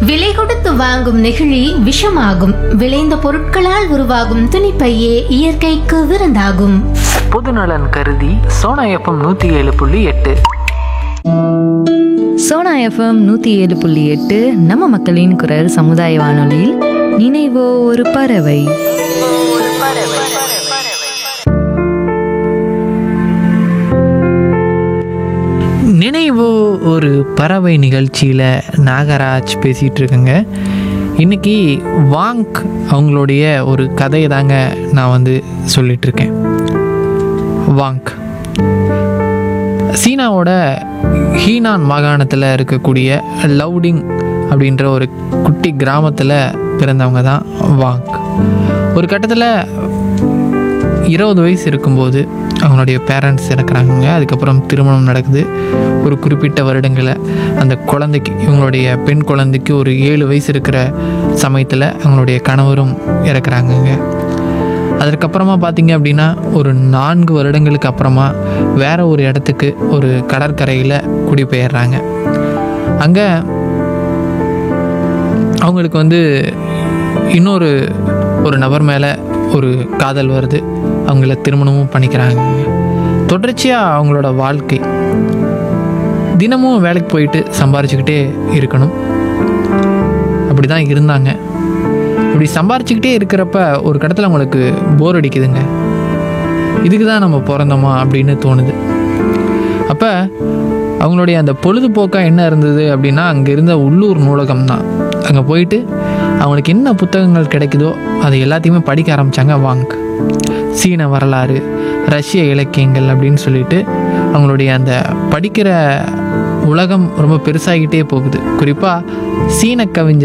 விலை கொடுத்து வாங்கும் நெகிழி விஷமாகும் விளைந்த பொருட்களால் உருவாகும் துணிப்பையே இயற்கைக்கு விருந்தாகும் பொதுநலன் கருதி சோனா எஃப்எம் நூற்றி ஏழு புள்ளி எட்டு சோனா எஃப்எம் நூற்றி ஏழு புள்ளி எட்டு நம்ம மக்களின் குரல் சமுதாய வானொலியில் நினைவோ ஒரு பறவை நினைவோ ஒரு பறவை நிகழ்ச்சியில் நாகராஜ் பேசிகிட்டு இருக்கேங்க இன்னைக்கு வாங்க் அவங்களுடைய ஒரு கதையை தாங்க நான் வந்து சொல்லிட்டு இருக்கேன் வாங்க் சீனாவோட ஹீனான் மாகாணத்தில் இருக்கக்கூடிய லவுடிங் அப்படின்ற ஒரு குட்டி கிராமத்தில் பிறந்தவங்க தான் வாங்க் ஒரு கட்டத்தில் இருபது வயசு இருக்கும்போது அவங்களுடைய பேரண்ட்ஸ் இறக்குறாங்க அதுக்கப்புறம் திருமணம் நடக்குது ஒரு குறிப்பிட்ட வருடங்களை அந்த குழந்தைக்கு இவங்களுடைய பெண் குழந்தைக்கு ஒரு ஏழு வயசு இருக்கிற சமயத்தில் அவங்களுடைய கணவரும் இறக்குறாங்கங்க அதற்கப்புறமா பார்த்தீங்க அப்படின்னா ஒரு நான்கு வருடங்களுக்கு அப்புறமா வேற ஒரு இடத்துக்கு ஒரு கடற்கரையில் குடிபெயர்றாங்க அங்கே அவங்களுக்கு வந்து இன்னொரு ஒரு நபர் மேலே ஒரு காதல் வருது அவங்கள திருமணமும் பண்ணிக்கிறாங்க தொடர்ச்சியாக அவங்களோட வாழ்க்கை தினமும் வேலைக்கு போயிட்டு சம்பாரிச்சுக்கிட்டே இருக்கணும் அப்படி தான் இருந்தாங்க இப்படி சம்பாரிச்சுக்கிட்டே இருக்கிறப்ப ஒரு கடத்தில் அவங்களுக்கு போர் அடிக்குதுங்க இதுக்கு தான் நம்ம பிறந்தோமா அப்படின்னு தோணுது அப்போ அவங்களுடைய அந்த பொழுதுபோக்காக என்ன இருந்தது அப்படின்னா அங்கே இருந்த உள்ளூர் நூலகம் தான் அங்கே போயிட்டு அவங்களுக்கு என்ன புத்தகங்கள் கிடைக்குதோ அதை எல்லாத்தையுமே படிக்க ஆரம்பித்தாங்க வாங்க் சீன வரலாறு ரஷ்ய இலக்கியங்கள் அப்படின்னு சொல்லிட்டு அவங்களுடைய அந்த படிக்கிற உலகம் ரொம்ப பெருசாகிட்டே போகுது குறிப்பாக சீன கவிஞர்